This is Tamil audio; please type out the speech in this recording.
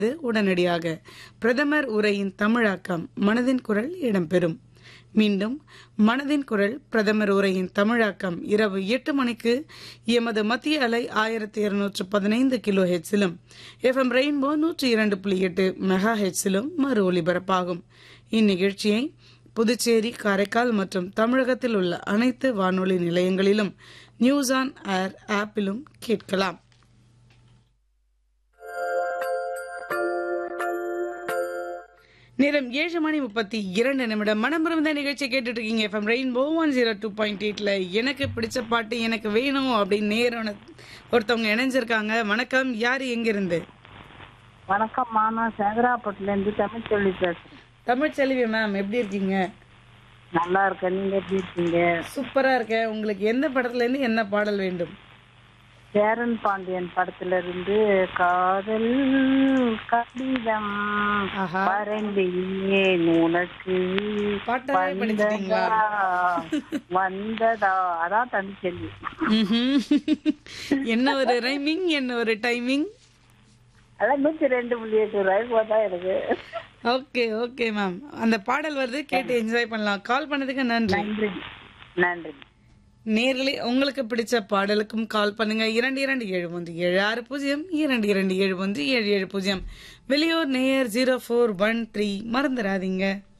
இது உடனடியாக பிரதமர் உரையின் தமிழாக்கம் மனதின் குரல் இடம்பெறும் மீண்டும் மனதின் குரல் பிரதமர் உரையின் தமிழாக்கம் இரவு எட்டு மணிக்கு எமது மத்திய அலை ஆயிரத்தி இருநூற்று பதினைந்து கிலோ ஹெட்ஸிலும் எஃப்எம் ரெயின்போ நூற்றி இரண்டு புள்ளி எட்டு மெகா ஹெட்ஸிலும் மறு ஒலிபரப்பாகும் இந்நிகழ்ச்சியை புதுச்சேரி காரைக்கால் மற்றும் தமிழகத்தில் உள்ள அனைத்து வானொலி நிலையங்களிலும் நியூஸ் ஆன் ஏர் ஆப்பிலும் கேட்கலாம் நேரம் ஏழு மணி முப்பத்தி இரண்டு நிமிடம் மனம் இருந்த நிகழ்ச்சி கேட்டுட்டு இருக்கீங்க FM rainbow one zero two point எயிட்ல எனக்கு பிடிச்ச பாட்டு எனக்கு வேணும் அப்படின்னு நேரம் ஒருத்தவங்க இணைஞ்சிருக்காங்க வணக்கம் யார் எங்கிருந்து வணக்கம்மா நான் சேகராப்பட்டுல இருந்து தமிழ் சொல்லி பேசுறேன் தமிழ்ச்செல்வி மேம் எப்படி இருக்கீங்க நல்லா இருக்கேன் நீங்க எப்படி இருக்கீங்க சூப்பரா இருக்கேன் உங்களுக்கு எந்த படத்துல இருந்து என்ன பாடல் வேண்டும் சேரன் பாண்டியன் படத்துல இருந்து காதல் கடிதம் ஆஹா வரைந்தேன் உனக்கு பாட்டாவே படிச்சிட்டீங்களா வந்ததா வந்ததா அதான் தமிழ்ச்செல்வி ம்ஹும். என்ன ஒரு ரைமிங் என்ன ஒரு டைமிங் அதான் நூத்தி ரெண்டு புள்ளி எட்டு ரூபாய் போதா எனக்கு ஓகே ஓகே மேம் அந்த பாடல் வருது கேட்டு என்ஜாய் பண்ணலாம் கால் பண்ணதுக்கு நன்றி நன்றி நன்றி நேர்களே உங்களுக்கு பிடிச்ச பாடலுக்கும் கால் பண்ணுங்க இரண்டு இரண்டு ஏழு ஒன்று ஏழு ஆறு பூஜ்ஜியம் இரண்டு இரண்டு ஏழு ஒன்று ஏழு ஏழு பூஜ்ஜியம் வெளியூர் நேயர் ஜீரோ ஃபோர் ஒன் த்ரீ மறந்துடாதீங்க